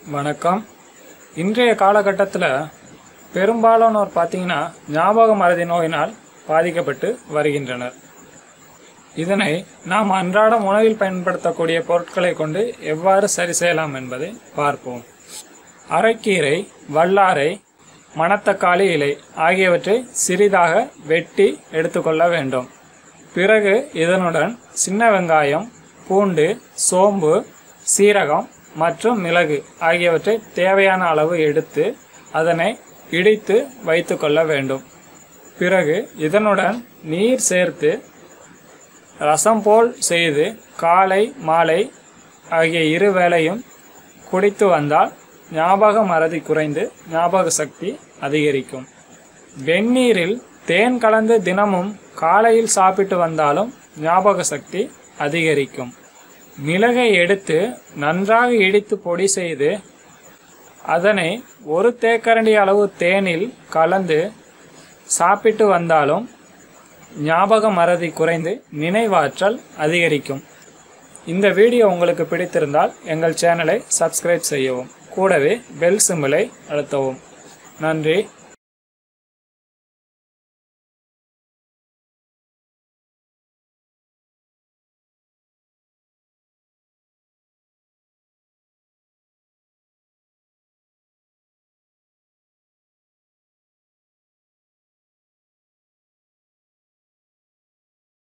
வணக்கம் இன்றைய காலகட்டத்தில் பெரும்பாலானோர் பார்த்தீங்கன்னா ஞாபக மறதி நோயினால் பாதிக்கப்பட்டு வருகின்றனர் இதனை நாம் அன்றாடம் உணவில் பயன்படுத்தக்கூடிய பொருட்களை கொண்டு எவ்வாறு சரி செய்யலாம் என்பதை பார்ப்போம் அரைக்கீரை வல்லாரை மணத்தக்காளி இலை ஆகியவற்றை சிறிதாக வெட்டி எடுத்துக்கொள்ள வேண்டும் பிறகு இதனுடன் சின்ன வெங்காயம் பூண்டு சோம்பு சீரகம் மற்றும் மிளகு ஆகியவற்றை தேவையான அளவு எடுத்து அதனை இடித்து வைத்துக்கொள்ள வேண்டும் பிறகு இதனுடன் நீர் சேர்த்து ரசம் போல் செய்து காலை மாலை ஆகிய இரு வேளையும் குடித்து வந்தால் ஞாபக மறதி குறைந்து ஞாபக சக்தி அதிகரிக்கும் வெந்நீரில் தேன் கலந்து தினமும் காலையில் சாப்பிட்டு வந்தாலும் ஞாபக சக்தி அதிகரிக்கும் மிளகை எடுத்து நன்றாக இடித்து பொடி செய்து அதனை ஒரு தேக்கரண்டி அளவு தேனில் கலந்து சாப்பிட்டு வந்தாலும் ஞாபக மறதி குறைந்து நினைவாற்றல் அதிகரிக்கும் இந்த வீடியோ உங்களுக்கு பிடித்திருந்தால் எங்கள் சேனலை சப்ஸ்கிரைப் செய்யவும் கூடவே பெல் சிம்பிளை அழுத்தவும் நன்றி